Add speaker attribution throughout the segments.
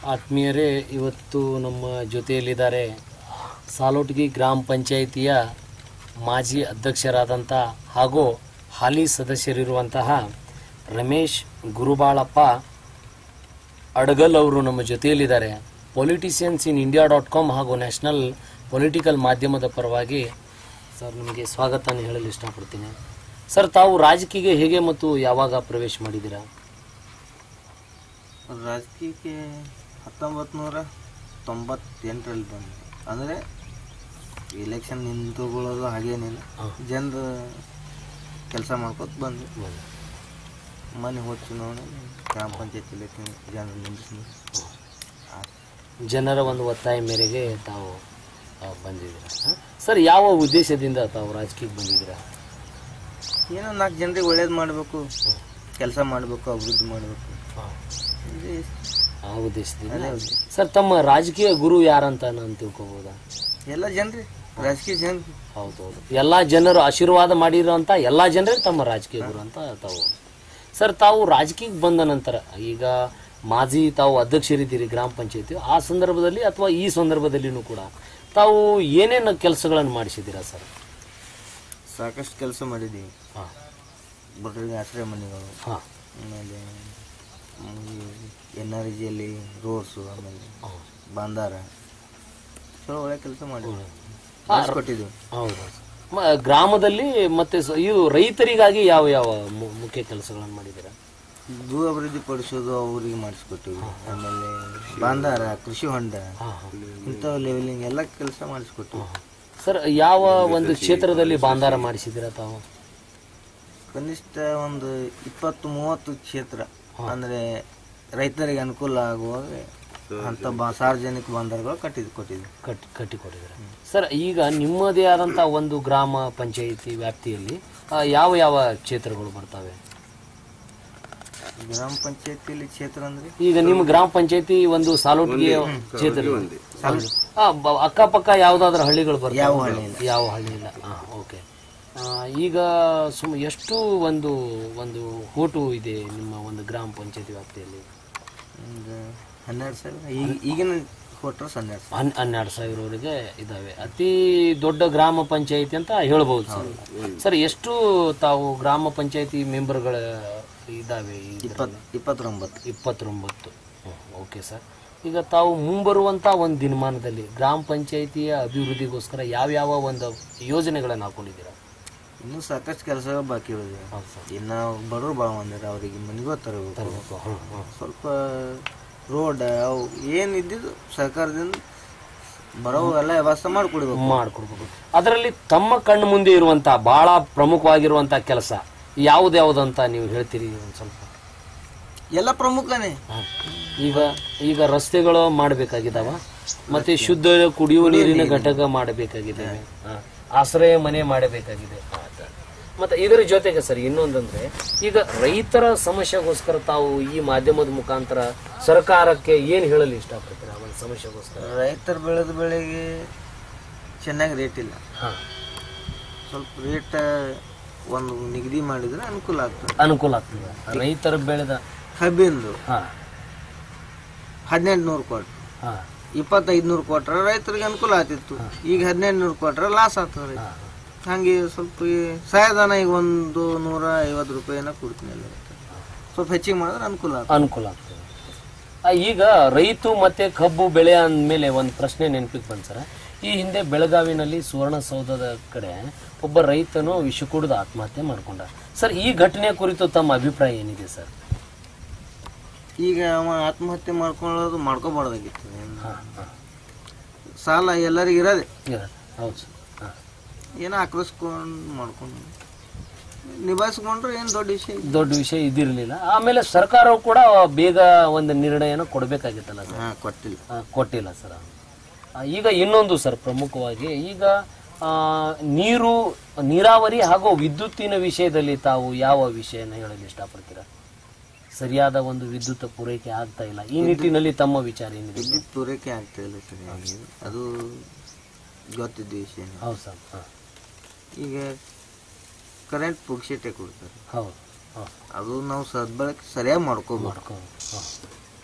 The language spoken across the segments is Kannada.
Speaker 1: ಆತ್ಮೀಯರೇ ಇವತ್ತು ನಮ್ಮ ಜೊತೆಯಲ್ಲಿದ್ದಾರೆ ಸಾಲೋಟ್ಗಿ ಗ್ರಾಮ ಪಂಚಾಯಿತಿಯ ಮಾಜಿ ಅಧ್ಯಕ್ಷರಾದಂಥ ಹಾಗೂ ಹಾಲಿ ಸದಸ್ಯರಿರುವಂತಹ ರಮೇಶ್ ಗುರುಬಾಳಪ್ಪ ಅಡಗಲ್ ಅವರು ನಮ್ಮ ಜೊತೆಯಲ್ಲಿದ್ದಾರೆ politicians in India dot com ಹಾಗೂ ನ್ಯಾಷನಲ್ ಪೊಲಿಟಿಕಲ್ ಮಾಧ್ಯಮದ ಪರವಾಗಿ ಸರ್ ನಿಮಗೆ ಸ್ವಾಗತನ ಹೇಳಲು ಇಷ್ಟಪಡ್ತೀನಿ ಸರ್ ತಾವು ರಾಜಕೀಯ ಹೇಗೆ ಮತ್ತು ಯಾವಾಗ ಪ್ರವೇಶ ಮಾಡಿದ್ದೀರಾ
Speaker 2: ರಾಜಕೀಯಕ್ಕೆ ಹತ್ತೊಂಬತ್ತು ನೂರ ತೊಂಬತ್ತೆಂಟರಲ್ಲಿ ಬಂದೆ ಅಂದರೆ ಇಲೆಕ್ಷನ್ ನಿಂತುಕೊಳ್ಳೋದು ಹಾಗೇನಿಲ್ಲ
Speaker 1: ಹಾಂ.
Speaker 2: ಜನರು ಕೆಲಸ ಮಾಡ್ಕೊತ ಬಂದು ಮನೆ ಹೋದ ಚುನಾವಣೆ ಗ್ರಾಮ ಪಂಚಾಯತ್ ಇಲೆಕ್ಷನ್ ಜನರು ನಿಲ್ಲಿಸಿ
Speaker 1: ಜನರ ಒಂದು ಒತ್ತಾಯ ಮೇರೆಗೆ ತಾವು ಆ, ಬಂದಿದ್ದೀರಾ ಹ? ಸರ್ ಯಾವ ಉದ್ದೇಶದಿಂದ ತಾವು ರಾಜಕೀಯಕ್ಕೆ ಬಂದಿದ್ದೀರಾ
Speaker 2: ಏನೋ ನಾಲ್ಕು ಜನರಿಗೆ ಒಳ್ಳೇದು ಮಾಡಬೇಕು ಕೆಲಸ ಮಾಡಬೇಕು ಅಭಿವೃದ್ಧಿ ಮಾಡಬೇಕು
Speaker 1: ಆ ಉದ್ದೇಶದಿಂದ
Speaker 2: ಅದೇ ಉದ್ದೇಶ.
Speaker 1: ಸರ್ ತಮ್ಮ ರಾಜಕೀಯ ಗುರು ಯಾರಂತ ನಾನು ತಿಳ್ಕೊಬೋದಾ
Speaker 2: ಎಲ್ಲ ಜನರಿ ರಾಜಕೀಯ ಜನ
Speaker 1: ಹೌದೌದು ಎಲ್ಲ ಜನರು ಆಶೀರ್ವಾದ ಮಾಡಿರೋಂಥ ಎಲ್ಲ ಜನರೇ ತಮ್ಮ ರಾಜಕೀಯ ಗುರು ಅಂತ ತಾವು ಸರ್ ತಾವು ರಾಜಕೀಯಕ್ಕೆ ಬಂದ ನಂತರ ಈಗ ಮಾಜಿ ತಾವು ಅಧ್ಯಕ್ಷರಿದ್ದೀರಿ ಗ್ರಾಮ ಪಂಚಾಯತಿ ಆ ಸಂದರ್ಭದಲ್ಲಿ ಅಥವಾ ಈ ಸಂದರ್ಭದಲ್ಲಿನೂ ಕೂಡ ತಾವು ಏನೇನು ಕೆಲಸಗಳನ್ನು ಮಾಡಿಸಿದ್ದೀರಾ ಸರ್
Speaker 2: ಸಾಕಷ್ಟು ಕೆಲಸ ಮಾಡಿದ್ದೀವಿ
Speaker 1: ಹಾಂ
Speaker 2: ಬಡವರಿಗೆ ಆಶ್ರಯ ಮನೆಗಳು
Speaker 1: ಹಾಂ
Speaker 2: ಆಮೇಲೆ ಎನ್ ಆರ್ ಜಿಯಲ್ಲಿ ರೋಡ್ಸು ಆಮೇಲೆ ಬಾಂದಾರ ಚಲೋ ಒಳ್ಳೆ ಕೆಲಸ ಮಾಡಿ ಕೊಟ್ಟಿದ್ದೀವಿ
Speaker 1: ಹೌದು ಮ- ಗ್ರಾಮದಲ್ಲಿ ಮತ್ತೆ ಸ- ಇವು ರೈತರಿಗಾಗಿ ಯಾವ ಯಾವ ಮು- ಮುಖ್ಯ ಕೆಲಸಗಳನ್ನು ಮಾಡಿದ್ದೀರಾ
Speaker 2: ಭೂ ಅಭಿವೃದ್ಧಿ ಪಡಿಸೋದು ಅವರಿಗೆ ಮಾಡಿಸ್ಕೊಟ್ಟಿವಿ ಆಮೇಲೆ ಬಾಂದಾರ ಕೃಷಿ ಹೊಂಡ
Speaker 1: ಹಾಂ ಹಾಂ
Speaker 2: ಇಂಥ ಲೆವೆಲಿಂಗ್ ಎಲ್ಲ ಕೆಲಸ ಮಾಡಿಸ್ಕೊಟ್ಟಿವಿ
Speaker 1: ಸರ್ ಯಾವ ಒಂದು ಕ್ಷೇತ್ರದಲ್ಲಿ ಬಾಂದಾರ ಮಾಡಿಸಿದ್ದೀರಾ ತಾವು
Speaker 2: ಕನಿಷ್ಠ ಒಂದು ಇಪ್ಪತ್ತು ಮೂವತ್ತು ಕ್ಷೇತ್ರ ಅಂದರೆ ರೈತರಿಗೆ ಅನುಕೂಲ ಆಗುವಾಗ ಅಂಥ ಬಾ ಸಾರ್ವಜನಿಕ ಬಾಂದಾರಗಳು ಕಟ್ಟಿದ್ದು ಕೊಟ್ಟಿದ್ವಿ
Speaker 1: ಕಟ್ ಕಟ್ಟಿಕೊಟ್ಟಿದ್ದೀರಾ ಸರ್ ಈಗ ನಿಮ್ಮದೇ ಆದಂಥ ಒಂದು ಗ್ರಾಮ ಪಂಚಾಯಿತಿ ವ್ಯಾಪ್ತಿಯಲ್ಲಿ ಆ, ಯಾವ ಯಾವ ಕ್ಷೇತ್ರಗಳು ಬರ್ತವೆ
Speaker 2: ಗ್ರಾಮ ಪಂಚಾಯತಿಯಲ್ಲಿ ಕ್ಷೇತ್ರ ಅಂದರೆ
Speaker 1: ಈಗ ನಿಮ್ಮ ಗ್ರಾಮ ಪಂಚಾಯತಿ ಒಂದು ಸಾಲೋಟಿಗೆ ಕ್ಷೇತ್ರ ಆ, ಬ- ಅಕ್ಕಪಕ್ಕ ಯಾವ್ದಾದ್ರು ಹಳ್ಳಿಗಳು ಬರ್ತವೆ
Speaker 2: ಯಾವ ಹಳ್ಳಿ ಇಲ್ಲ.
Speaker 1: ಯಾವ ಹಳ್ಳಿ ಇಲ್ಲ ಹಾಂ ಓಕೆ ಈಗ ಸುಮ್ ಎಷ್ಟು ಒಂದು ಒಂದು ಓಟು ಇದೆ ನಿಮ್ಮ ಒಂದು ಗ್ರಾಮ ಪಂಚಾಯತಿ ವ್ಯಾಪ್ತಿಯಲ್ಲಿ
Speaker 2: ಒಂದು ಹನ್ನೆರಡು ಸಾವಿರ ಈಗ ಈಗಿನ ಕೊಟ್ಟರು ಹನ್ನೆರಡು ಸಾವಿರ
Speaker 1: ಹನ್ ಹನ್ನೆರಡು ಸಾವಿರವರೆಗೆ ಇದಾವೆ ಅತಿ ದೊಡ್ಡ ಗ್ರಾಮ ಪಂಚಾಯಿತಿ ಅಂತ ಹೇಳ್ಬೋದು ಸರ್ ಸರ್ ಎಷ್ಟು ತಾವು ಗ್ರಾಮ ಪಂಚಾಯಿತಿ ಮೆಂಬರ್ಗಳ ಇದ್ದಾವೆ ಈ
Speaker 2: ಇಪ್ಪತ್ತು ಇಪ್ಪತ್ತೊಂಬತ್ತು
Speaker 1: ಇಪ್ಪತ್ತೊಂಬತ್ತು ಓಕೆ ಸರ್ ಈಗ ತಾವು ಮುಂಬರುವಂಥ ಒಂದು ದಿನಮಾನದಲ್ಲಿ ಗ್ರಾಮ ಪಂಚಾಯಿತಿಯ ಅಭಿವೃದ್ಧಿಗೋಸ್ಕರ ಯಾವ್ಯಾವ ಒಂದು ಯೋಜನೆಗಳನ್ನು ಹಾಕೊಂಡಿದ್ದೀರಾ
Speaker 2: ಇನ್ನೂ ಸಾಕಷ್ಟು ಕೆಲಸಗಳು ಬಾಕಿ ಉಳಿದಿವೆ
Speaker 1: ಹೌದು ಸರ್
Speaker 2: ಇನ್ನು ಬಡವರು ಭಾಳ ಮಂದಿರ ಅವರಿಗೆ ಮನೆಗೂ ತರಬೇಕು
Speaker 1: ತರಬೇಕು ಹಾಂ ಹಾಂ
Speaker 2: ಸ್ವಲ್ಪ ರೋಡ್ ಅವು ಏನು ಇದ್ದಿದ್ದು ಸರ್ಕಾರದಿಂದ ಬರೋ ಎಲ್ಲ ವ್ಯವಸ್ಥೆ ಮಾಡಿಕೊಡ್ಬೇಕು
Speaker 1: ಮಾಡಿಕೊಡ್ಬೇಕು ಅದರಲ್ಲಿ ತಮ್ಮ ಕಣ್ಣು ಮುಂದೆ ಇರುವಂಥ ಭಾಳ ಪ್ರಮುಖವಾಗಿರುವಂಥ ಕೆಲಸ ಯಾವುದ್ಯಾವುದಂತ ನೀವು ಹೇಳ್ತೀರಿ ಒಂದು ಸ್ವಲ್ಪ
Speaker 2: ಎಲ್ಲ ಪ್ರಮುಖನೇ
Speaker 1: ಹ. ಈಗ ಈಗ ರಸ್ತೆಗಳು ಮಾಡಬೇಕಾಗಿದ್ದಾವ ಮತ್ತೆ ಶುದ್ಧ ಕುಡಿಯುವ ನೀರಿನ ಘಟಕ ಮಾಡಬೇಕಾಗಿದೆ ಹ. ಆಶ್ರಯ ಮನೆ ಮಾಡಬೇಕಾಗಿದೆ ಆತ. ಮತ್ತೆ ಇದರ ಜೊತೆಗೆ ಸರ್ ಇನ್ನೊಂದಂದ್ರೆ ಈಗ ರೈತರ ಸಮಸ್ಯೆಗೋಸ್ಕರ ತಾವು ಈ ಮಾಧ್ಯಮದ ಮುಖಾಂತರ ಸರ್ಕಾರಕ್ಕೆ ಏನು ಹೇಳಲು ಇಷ್ಟಪಡ್ತೀರಾ ಒಂದು ಸಮಸ್ಯೆಗೋಸ್ಕರ
Speaker 2: ರೈತರು ಬೆಳೆದ ಬೆಳೆಗೆ ಚೆನ್ನಾಗಿ ರೇಟ್ ಇಲ್ಲ
Speaker 1: ಹಾ
Speaker 2: ಸ್ವಲ್ಪ ರೇಟ್ ಒಂದು ನಿಗದಿ ಮಾಡಿದ್ರೆ ಅನುಕೂಲ ಆಗ್ತದೆ
Speaker 1: ಅನುಕೂಲ ಆಗ್ತದೆ ರೈತರು ಬೆಳೆದ
Speaker 2: ಕಬ್ಬಿಂದು
Speaker 1: ಹಾ
Speaker 2: ಹದಿನೆಂಟು ನೂರು ಕೊಟ್ರು
Speaker 1: ಹಾ
Speaker 2: ಇಪ್ಪತ್ತೈದು ನೂರು ಕೊಟ್ರೆ ರೈತರಿಗೆ ಅನುಕೂಲ ಆಗ್ತಿತ್ತು ಈಗ ಹದಿನೆಂಟು ನೂರು ಕೊಟ್ರೆ ಲಾಸ್ ಆಗ್ತದೆ
Speaker 1: ಹಾ
Speaker 2: ಹಂಗೆ ಸ್ವಲ್ಪ ಈ ಸಹಾಯಧನ ಈಗ ಒಂದು ನೂರ ಐವತ್ತು ರೂಪಾಯಿನ ಕೊಡ್ತೀನಿ ಎಲ್ಲ ಸ್ವಲ್ಪ ಹೆಚ್ಚಿಗೆ ಮಾಡಿದ್ರೆ ಅನುಕೂಲ ಆಗ್ತದೆ
Speaker 1: ಅನುಕೂಲ ಆಗ್ತದೆ ಆ, ಈಗ ರೈತು ಮತ್ತೆ ಕಬ್ಬು ಬೆಳೆ ಅಂದಮೇಲೆ ಒಂದು ಪ್ರಶ್ನೆ ನೆನಪಿಗೆ ಬಂತು ಸರ್ ಈ ಹಿಂದೆ ಬೆಳಗಾವಿನಲ್ಲಿ ಸುವರ್ಣಸೌಧದ ಕಡೆ ಒಬ್ಬ ರೈತನು ವಿಷ ಕುಡಿದು ಆತ್ಮಹತ್ಯೆ ಮಾಡ್ಕೊಂಡ ಸರ್ ಈ ಘಟನೆ ಕುರಿತು ತಮ್ಮ ಅಭಿಪ್ರಾಯ ಏನಿದೆ ಸರ್
Speaker 2: ಈಗ ಅವ ಆತ್ಮಹತ್ಯೆ ಮಾಡ್ಕೊಳ್ಳೋದು ಮಾಡ್ಕೋಬಾರ್ದಾಗಿತ್ತು
Speaker 1: ಹಾ, ಹಾ.
Speaker 2: ಸಾಲ ಎಲ್ಲರಿಗೂ ಇರೋದೆ
Speaker 1: ಇರ- ಹೌದು ಸರ್ ಹಾ.
Speaker 2: ಏನೋ ಆಕ್ರಸ್ಕೊಂಡು ಮಾಡ್ಕೊಂಡು ನಿಭಾಯಿಸ್ಕೊಂಡ್ರೆ ಏನು ದೊಡ್ಡ ವಿಷಯ ಇಲ್ಲ.
Speaker 1: ದೊಡ್ಡ ವಿಷಯ ಇದಿರಲಿಲ್ಲ ಆಮೇಲೆ ಸರ್ಕಾರವು ಕೂಡ ಬೇಗ ಒಂದು ನಿರ್ಣಯನ ಕೊಡಬೇಕಾಗಿತ್ತಲ್ಲ ಸರ್
Speaker 2: ಹಾ ಕೊಟ್ಟಿಲ್ಲ
Speaker 1: ಆ, ಕೊಟ್ಟಿಲ್ಲ ಸರ್ ಆ, ಈಗ ಇನ್ನೊಂದು ಸರ್ ಪ್ರಮುಖವಾಗಿ ಈಗ ಆ, ನೀರು ನೀರಾವರಿ ಹಾಗೂ ವಿದ್ಯುತ್ತಿನ ವಿಷಯದಲ್ಲಿ ತಾವು ಯಾವ ವಿಷಯನ ಹೇಳಲು ಇಷ್ಟಪಡ್ತೀರಾ ಸರಿಯಾದ ಒಂದು ವಿದ್ಯುತ್ ಪೂರೈಕೆ ಆಗ್ತಾ ಇಲ್ಲ ಈ ನಿಟ್ಟಿನಲ್ಲಿ ತಮ್ಮ ವಿಚಾರ ಏನಿದೆ
Speaker 2: ವಿದ್ಯುತ್ ಪೂರೈಕೆ ಆಗ್ತಾ ಇಲ್ಲ ಸರಿಯಾಗಿ ಅದು ಗೊತ್ತಿದ್ದ ವಿಷಯ
Speaker 1: ಹೌದು ಸರ್ ಹಾಂ
Speaker 2: ಈಗ ಕರೆಂಟ್ ಪುಕ್ಷಟೆ ಕೊಡ್ತಾರೆ
Speaker 1: ಹೌದು ಹಾಂ
Speaker 2: ಅದು ನಾವು ಸದ್ಬಳಕೆ ಸರಿಯಾಗಿ ಮಾಡ್ಕೋಬೇಕು
Speaker 1: ಮಾಡ್ಕೊ ಹಾಂ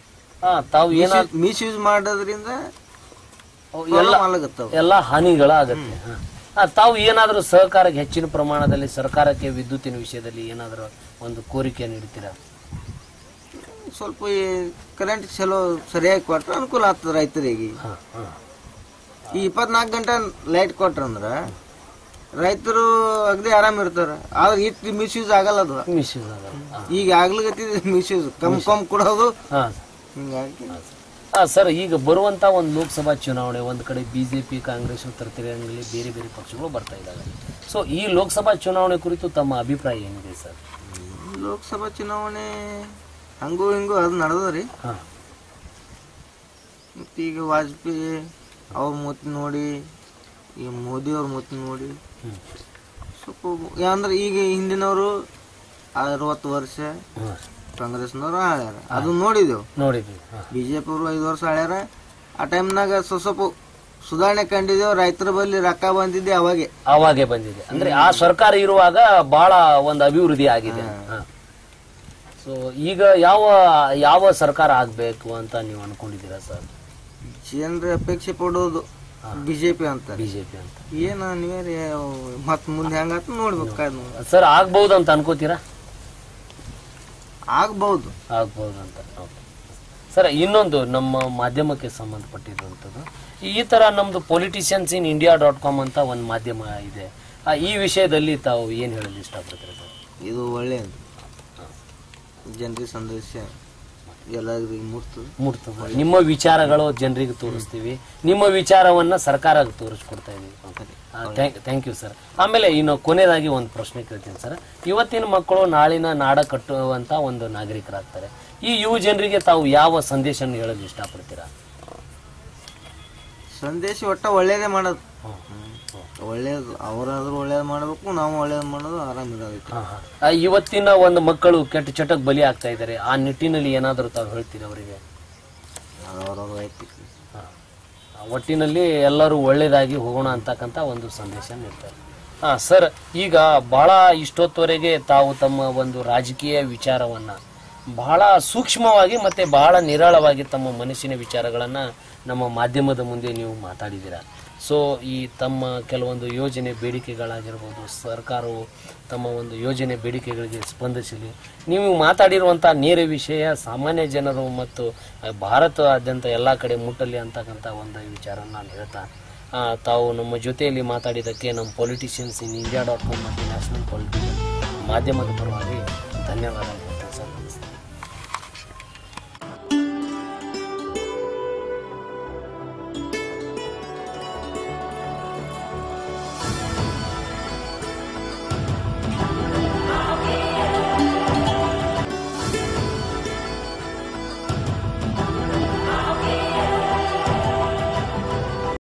Speaker 1: ಹಾ ತಾವು ಏನ
Speaker 2: ಮಿಸ್ಯೂಸ್ ಮಾಡೋದ್ರಿಂದ
Speaker 1: ಎಲ್ಲ
Speaker 2: ಮಾಲಾಗತ್ತವ
Speaker 1: ಎಲ್ಲ ಹಾನಿಗಳಾಗತ್ತೆ ಹಾ. ಹಾ, ತಾವು ಏನಾದರೂ ಸಹಕಾರಕ್ಕೆ ಹೆಚ್ಚಿನ ಪ್ರಮಾಣದಲ್ಲಿ ಸರ್ಕಾರಕ್ಕೆ ವಿದ್ಯುತ್ತಿನ ವಿಷಯದಲ್ಲಿ ಏನಾದರೂ ಒಂದು ಕೋರಿಕೆ ನೀಡ್ತೀರಾ
Speaker 2: ಸ್ವಲ್ಪ ಕರೆಂಟ್ ಚಲೋ ಸರಿಯಾಗಿ ಕೊಟ್ರೆ ಅನುಕೂಲ ಆಗ್ತದೆ ರೈತರಿಗೆ
Speaker 1: ಹಾ, ಹಾ.
Speaker 2: ಈ ಇಪ್ಪತ್ನಾಲ್ಕು ಗಂಟೆ ಲೈಟ್ ಕೊಟ್ರಂದ್ರ ರೈತರು ಅಗದಿ ಆರಾಮ್ ಇರ್ತಾರ ಆದ್ರೆ ಇಟ್ಟು ಮಿಸ್ಯೂಸ್ ಆಗಲ್ಲ ಅದು
Speaker 1: ಮಿಸ್ಯೂಸ್ ಆಗಲ್ಲ ಹಾ.
Speaker 2: ಈಗ ಆಗ್ಲಿಗತ್ತಿದ ಮಿಸ್ಯೂಸ್ ಕಮ್ ಕಮ್ ಕೊಡೋದು
Speaker 1: ಹಾ
Speaker 2: ಹಿಂಗಾಗಿ
Speaker 1: ಹಾ ಸರ್ ಈಗ ಬರುವಂತ ಒಂದು ಲೋಕಸಭಾ ಚುನಾವಣೆ ಒಂದು ಕಡೆ ಬಿಜೆಪಿ ಕಾಂಗ್ರೆಸ್ ತರತಿರಂಗಲಿ ಬೇರೆ ಬೇರೆ ಪಕ್ಷಗಳು ಬರ್ತಾ ಇದ್ದಾವೆ ಸೊ ಈ ಲೋಕಸಭಾ ಚುನಾವಣೆ ಕುರಿತು ತಮ್ಮ ಅಭಿಪ್ರಾಯ ಏನಿದೆ ಸರ್
Speaker 2: ಲೋಕಸಭಾ ಚುನಾವಣೆ ಹಂಗೂ ಹಿಂಗೂ ಅದು ನಡೆದದ್ರಿ
Speaker 1: ಹಾ
Speaker 2: ಮತ್ತೆ ಈಗ ವಾಜಪೇಯಿ ಅವ್ರ ಮೂತಿ ನೋಡಿ ಈಗ ಮೋದಿ ಅವ್ರ ಮೂತಿ ನೋಡಿ
Speaker 1: ಹ್ಮ್.
Speaker 2: ಸ್ವಲ್ಪ ಅಂದ್ರೆ ಈಗ ಹಿಂದಿನವರು ಅರವತ್ತು ವರ್ಷ
Speaker 1: ಹಾ.
Speaker 2: ಕಾಂಗ್ರೆಸ್ನವ್ರು ಆಳ್ಯಾರ ಅದು ನೋಡಿದೆವು
Speaker 1: ನೋಡಿದ್ವಿ ಹಾ.
Speaker 2: ಬಿಜೆಪಿ ಅವರು ಐದು ವರ್ಷ ಆಳ್ಯಾರ ಆ ಟೈಮ್ನಾಗ ಸ್ವಲ್ಪ ಸ್ವಲ್ಪ ಸುಧಾರಣೆ ಕಂಡಿದ್ದೇವು ರೈತರ ಬಳಿ ರೊಕ್ಕ ಬಂದಿದ್ದೆ ಅವಾಗೆ
Speaker 1: ಅವಾಗೆ ಬಂದಿದೆ ಅಂದ್ರೆ ಆ ಸರ್ಕಾರ ಇರುವಾಗ ಬಹಳ ಒಂದು ಅಭಿವೃದ್ಧಿ ಆಗಿದೆ ಸೊ ಈಗ ಯಾವ ಯಾವ ಸರ್ಕಾರ ಆಗ್ಬೇಕು ಅಂತ ನೀವು ಅನ್ಕೊಂಡಿದ್ದೀರಾ ಸರ್
Speaker 2: ಜನರ ಅಪೇಕ್ಷೆ ಪಡೋದು ಬಿಜೆಪಿ ಅಂತ
Speaker 1: ಬಿಜೆಪಿ ಅಂತ
Speaker 2: ಏನ ನೀವೇ ಮತ್ ಮುಂದೆ ಹೆಂಗಾತ ನೋಡ್ಬೇಕು ಕಾದ್ ನೋಡಿ.
Speaker 1: ಸರ್ ಆಗ್ಬಹುದು ಅಂತ ಅನ್ಕೋತೀರಾ
Speaker 2: ಆಗ್ಬಹುದು
Speaker 1: ಆಗ್ಬೋದು ಅಂತ ಓಕೆ ಸರ್ ಇನ್ನೊಂದು ನಮ್ಮ ಮಾಧ್ಯಮಕ್ಕೆ ಸಂಬಂಧಪಟ್ಟಿರುವಂಥದ್ದು ಈ ಥರ ನಮ್ಮದು politicians in India dot com ಅಂತ ಒಂದು ಮಾಧ್ಯಮ ಇದೆ ಆ, ಈ ವಿಷಯದಲ್ಲಿ ತಾವು ಏನು ಹೇಳಲು ಇಷ್ಟಪಡ್ತೀರಾ ಸರ್
Speaker 2: ಇದು ಒಳ್ಳೇದು ಜನರಿಗೆ ಸಂದೇಶ ಎಲ್ಲರಿಗೂ ಮುಟ್ತದೆ
Speaker 1: ಮುಟ್ತದೆ ನಿಮ್ಮ ವಿಚಾರಗಳು ಜನರಿಗೆ ತೋರಿಸ್ತೀವಿ ನಿಮ್ಮ ವಿಚಾರವನ್ನ ಸರ್ಕಾರಕ್ಕೆ ತೋರಿಸ್ಕೊಡ್ತಾ ಇದೀವಿ ಥ್ಯಾಂಕ್ ಯು ಸರ್ ಆಮೇಲೆ ಇನ್ನು ಕೊನೆಯದಾಗಿ ಒಂದು ಪ್ರಶ್ನೆ ಕೇಳ್ತೀನಿ ಸರ್ ಇವತ್ತಿನ ಮಕ್ಕಳು ನಾಳಿನ ನಾಡ ಕಟ್ಟುವಂತ ಒಂದು ನಾಗರಿಕರಾಗ್ತಾರೆ ಈ ಯುವ ಜನರಿಗೆ ತಾವು ಯಾವ ಸಂದೇಶನ ಹೇಳಲು ಇಷ್ಟಪಡ್ತೀರಾ
Speaker 2: ಸಂದೇಶ ಒಟ್ಟ ಒಳ್ಳೇದೇ ಮಾಡೋದು ಒಳ್ಳೇದು ಅವರಾದ್ರೂ ಒಳ್ಳೇದು ಮಾಡಬೇಕು ನಾವು ಒಳ್ಳೇದು ಮಾಡೋದು ಆರಾಮಿರೋದೈತೆ
Speaker 1: ಹಾ, ಹಾ. ಆ, ಇವತ್ತಿನ ಒಂದು ಮಕ್ಕಳು ಕೆಟ್ಟ ಚಟಕ್ಕೆ ಬಲಿ ಆಗ್ತಾ ಇದ್ದಾರೆ ಆ ನಿಟ್ಟಿನಲ್ಲಿ ಏನಾದರೂ ತಾವು ಹೇಳ್ತೀರಾ ಅವರಿಗೆ
Speaker 2: ಅದು ಅವ್ರವ್ರ ವೈಯಕ್ತಿಕ
Speaker 1: ಹಾ. ಆ ಒಟ್ಟಿನಲ್ಲಿ ಎಲ್ಲರೂ ಒಳ್ಳೇದಾಗಿ ಹೋಗೋಣ ಅಂತಕ್ಕಂಥ ಒಂದು ಸಂದೇಶ ನೀಡ್ತಾರೆ ಹಾ ಸರ್ ಈಗ ಬಹಳ ಇಷ್ಟೊತ್ತವರೆಗೆ ತಾವು ತಮ್ಮ ಒಂದು ರಾಜಕೀಯ ವಿಚಾರವನ್ನ ಬಹಳ ಸೂಕ್ಷ್ಮವಾಗಿ ಮತ್ತೆ ಬಹಳ ನಿರಾಳವಾಗಿ ತಮ್ಮ ಮನಸ್ಸಿನ ವಿಚಾರಗಳನ್ನ ನಮ್ಮ ಮಾಧ್ಯಮದ ಮುಂದೆ ನೀವು ಮಾತಾಡಿದ್ದೀರಾ ಸೊ ಈ ತಮ್ಮ ಕೆಲವೊಂದು ಯೋಜನೆ ಬೇಡಿಕೆಗಳಾಗಿರ್ಬೋದು ಸರ್ಕಾರವು ತಮ್ಮ ಒಂದು ಯೋಜನೆ ಬೇಡಿಕೆಗಳಿಗೆ ಸ್ಪಂದಿಸಲಿ ನೀವು ಮಾತಾಡಿರುವಂಥ ನೇರ ವಿಷಯ ಸಾಮಾನ್ಯ ಜನರು ಮತ್ತು ಆ, ಭಾರತದಾದ್ಯಂತ ಎಲ್ಲ ಕಡೆ ಮುಟ್ಟಲಿ ಅಂತಕ್ಕಂಥ ಒಂದು ವಿಚಾರ ನಾನು ಹೇಳ್ತಾ ಆ, ತಾವು ನಮ್ಮ ಜೊತೆಯಲ್ಲಿ ಮಾತಾಡಿದ್ದಕ್ಕೆ ನಮ್ಮ politicians in India dot com ಮತ್ತು ನ್ಯಾಷನಲ್ ಪೊಲಿಟಿಕಲ್ ಮಾಧ್ಯಮದ ಪರವಾಗಿ ಧನ್ಯವಾದಗಳು